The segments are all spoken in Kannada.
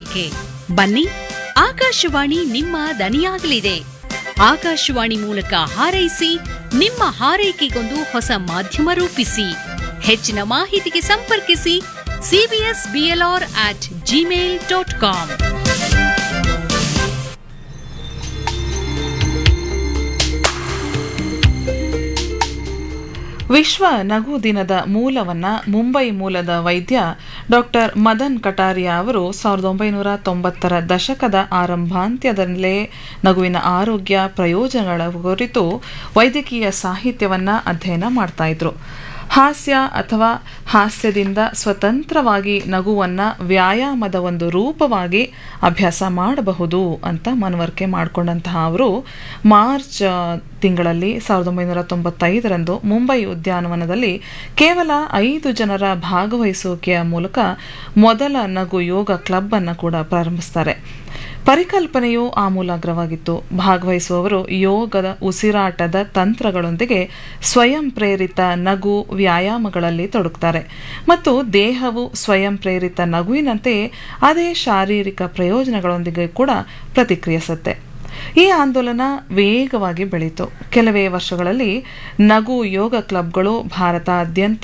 ಮೂವತ್ತಕ್ಕೆ ಬನ್ನಿ ಆಕಾಶವಾಣಿ ನಿಮ್ಮ ದನಿಯಾಗಲಿದೆ ಆಕಾಶವಾಣಿ ಮೂಲಕ ಹಾರೈಸಿ ನಿಮ್ಮ ಹಾರೈಕೆಗೊಂದು ಹೊಸ ಮಾಧ್ಯಮ ರೂಪಿಸಿ ಹೆಚ್ಚಿನ ಮಾಹಿತಿಗೆ ಸಂಪರ್ಕಿಸಿ CBS BLR at Gmail dot com ವಿಶ್ವ ನಗು ದಿನದ ಮೂಲವನ್ನ ಮುಂಬೈ ಮೂಲದ ವೈದ್ಯ ಡಾಕ್ಟರ್ ಮದನ್ ಕಟಾರಿಯಾ ಅವರು ಸಾವಿರದ ಒಂಬೈನೂರ ತೊಂಬತ್ತರ ದಶಕದ ಆರಂಭಾಂತ್ಯದಲ್ಲೇ ನಗುವಿನ ಆರೋಗ್ಯ ಪ್ರಯೋಜನಗಳ ಕುರಿತು ವೈದ್ಯಕೀಯ ಸಾಹಿತ್ಯವನ್ನ ಅಧ್ಯಯನ ಮಾಡ್ತಾ ಇದ್ರು ಹಾಸ್ಯ ಅಥವಾ ಹಾಸ್ಯದಿಂದ ಸ್ವತಂತ್ರವಾಗಿ ನಗುವನ್ನ ವ್ಯಾಯಾಮದ ಒಂದು ರೂಪವಾಗಿ ಅಭ್ಯಾಸ ಮಾಡಬಹುದು ಅಂತ ಮನವರಿಕೆ ಮಾಡಿಕೊಂಡಂತಹ ಅವರು ಮಾರ್ಚ್ ಆ, ತಿಂಗಳಲ್ಲಿ ಸಾವಿರದ ಒಂಬೈನೂರ ತೊಂಬತ್ತೈದರಂದು ಮುಂಬೈ ಉದ್ಯಾನವನದಲ್ಲಿ ಕೇವಲ ಐದು ಜನರ ಭಾಗವಹಿಸುವಿಕೆಯ ಮೂಲಕ ಮೊದಲ ನಗು ಯೋಗ ಕ್ಲಬ್ ಅನ್ನು ಕೂಡ ಪ್ರಾರಂಭಿಸ್ತಾರೆ ಪರಿಕಲ್ಪನೆಯು ಆಮೂಲಾಗ್ರವಾಗಿತ್ತು ಭಾಗವಹಿಸುವವರು ಯೋಗದ ಉಸಿರಾಟದ ತಂತ್ರಗಳೊಂದಿಗೆ ಸ್ವಯಂ ಪ್ರೇರಿತ ನಗು ವ್ಯಾಯಾಮಗಳಲ್ಲಿ ತೊಡಗುತ್ತಾರೆ ಮತ್ತು ದೇಹವು ಸ್ವಯಂ ಪ್ರೇರಿತ ನಗುವಿನಂತೆಯೇ ಅದೇ ಶಾರೀರಿಕ ಪ್ರಯೋಜನಗಳೊಂದಿಗೆ ಕೂಡ ಪ್ರತಿಕ್ರಿಯಿಸುತ್ತೆ ಈ ಆಂದೋಲನ ವೇಗವಾಗಿ ಬೆಳೀತು ಕೆಲವೇ ವರ್ಷಗಳಲ್ಲಿ ನಗು ಯೋಗ ಕ್ಲಬ್ಗಳು ಭಾರತಾದ್ಯಂತ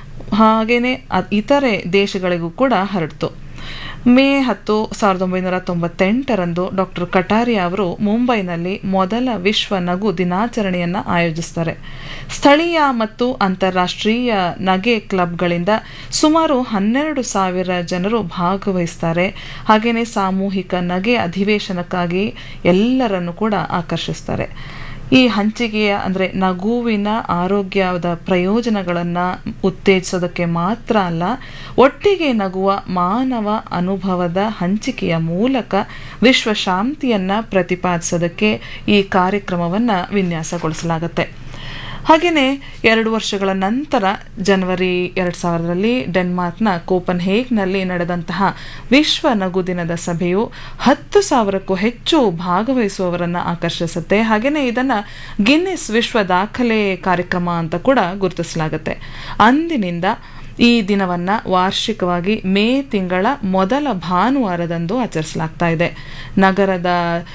ಹಾಗೇನೆ ಅ- ಇತರೆ ದೇಶಗಳಿಗೂ ಕೂಡ ಹರಡಿತು ಮೇ ಹತ್ತು ಸಾವಿರದ ಒಂಬೈನೂರ ತೊಂಬತ್ತೆಂಟರಂದು ಡಾಕ್ಟರ್ ಕಟಾರಿಯಾ ಅವರು ಮುಂಬೈನಲ್ಲಿ ಮೊದಲ ವಿಶ್ವ ನಗು ದಿನಾಚರಣೆಯನ್ನು ಆಯೋಜಿಸ್ತಾರೆ ಸ್ಥಳೀಯ ಮತ್ತು ಅಂತಾರಾಷ್ಟ್ರೀಯ ನಗೆ ಕ್ಲಬ್ಗಳಿಂದ ಸುಮಾರು ಹನ್ನೆರಡು ಸಾವಿರ ಜನರು ಭಾಗವಹಿಸ್ತಾರೆ ಹಾಗೆಯೇ ಸಾಮೂಹಿಕ ನಗೆ ಅಧಿವೇಶನಕ್ಕಾಗಿ ಎಲ್ಲರನ್ನು ಕೂಡ ಆಕರ್ಷಿಸ್ತಾರೆ ಈ ಹಂಚಿಕೆಯ ಅಂದರೆ ನಗುವಿನ ಆರೋಗ್ಯದ ಪ್ರಯೋಜನಗಳನ್ನು ಉತ್ತೇಜಿಸೋದಕ್ಕೆ ಮಾತ್ರ ಅಲ್ಲ ಒಟ್ಟಿಗೆ ನಗುವ ಮಾನವ ಅನುಭವದ ಹಂಚಿಕೆಯ ಮೂಲಕ ವಿಶ್ವ ಶಾಂತಿಯನ್ನು ಪ್ರತಿಪಾದಿಸೋದಕ್ಕೆ ಈ ಕಾರ್ಯಕ್ರಮವನ್ನು ವಿನ್ಯಾಸಗೊಳಿಸಲಾಗುತ್ತೆ ಹಾಗೆಯೇ ಎರಡು ವರ್ಷಗಳ ನಂತರ ಜನವರಿ ಎರಡು ಸಾವಿರದಲ್ಲಿ ಡೆನ್ಮಾರ್ಕ್ನ ಕೋಪನ್ ಹೇಗ್ನಲ್ಲಿ ನಡೆದಂತಹ ವಿಶ್ವ ನಗು ದಿನದ ಸಭೆಯು ಹತ್ತು ಸಾವಿರಕ್ಕೂ ಹೆಚ್ಚು ಭಾಗವಹಿಸುವವರನ್ನು ಆಕರ್ಷಿಸುತ್ತೆ ಹಾಗೆಯೇ ಇದನ್ನು ಗಿನ್ನಿಸ್ ವಿಶ್ವ ದಾಖಲೆ ಕಾರ್ಯಕ್ರಮ ಅಂತ ಕೂಡ ಗುರುತಿಸಲಾಗುತ್ತೆ ಅಂದಿನಿಂದ ಈ ದಿನವನ್ನು ವಾರ್ಷಿಕವಾಗಿ ಮೇ ತಿಂಗಳ ಮೊದಲ ಭಾನುವಾರದಂದು ಆಚರಿಸಲಾಗ್ತಾ ಇದೆ ನಗರದ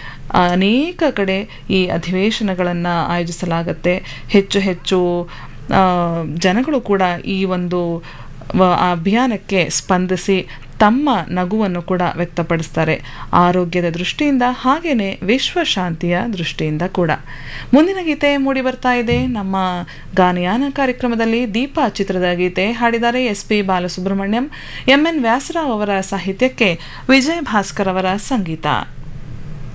ಅನೇಕ ಕಡೆ ಈ ಅಧಿವೇಶನಗಳನ್ನು ಆಯೋಜಿಸಲಾಗುತ್ತೆ ಹೆಚ್ಚು ಹೆಚ್ಚು ಆ, ಜನಗಳು ಕೂಡ ಈ ಒಂದು ವ- ಅಭಿಯಾನಕ್ಕೆ ಸ್ಪಂದಿಸಿ ತಮ್ಮ ನಗುವನ್ನು ಕೂಡ ವ್ಯಕ್ತಪಡಿಸ್ತಾರೆ ಆರೋಗ್ಯದ ದೃಷ್ಟಿಯಿಂದ ಹಾಗೆಯೇ ವಿಶ್ವ ಶಾಂತಿಯ ದೃಷ್ಟಿಯಿಂದ ಕೂಡ ಮುಂದಿನ ಗೀತೆ ಮೂಡಿ ಬರ್ತಾ ಇದೆ ನಮ್ಮ ಗಾನಯಾನ ಕಾರ್ಯಕ್ರಮದಲ್ಲಿ ದೀಪಾ ಚಿತ್ರದ ಗೀತೆ ಹಾಡಿದ್ದಾರೆ S P Balasubrahmanyam M N Vyasarao ಅವರ ಸಾಹಿತ್ಯಕ್ಕೆ ವಿಜಯ್ ಭಾಸ್ಕರ್ ಅವರ ಸಂಗೀತ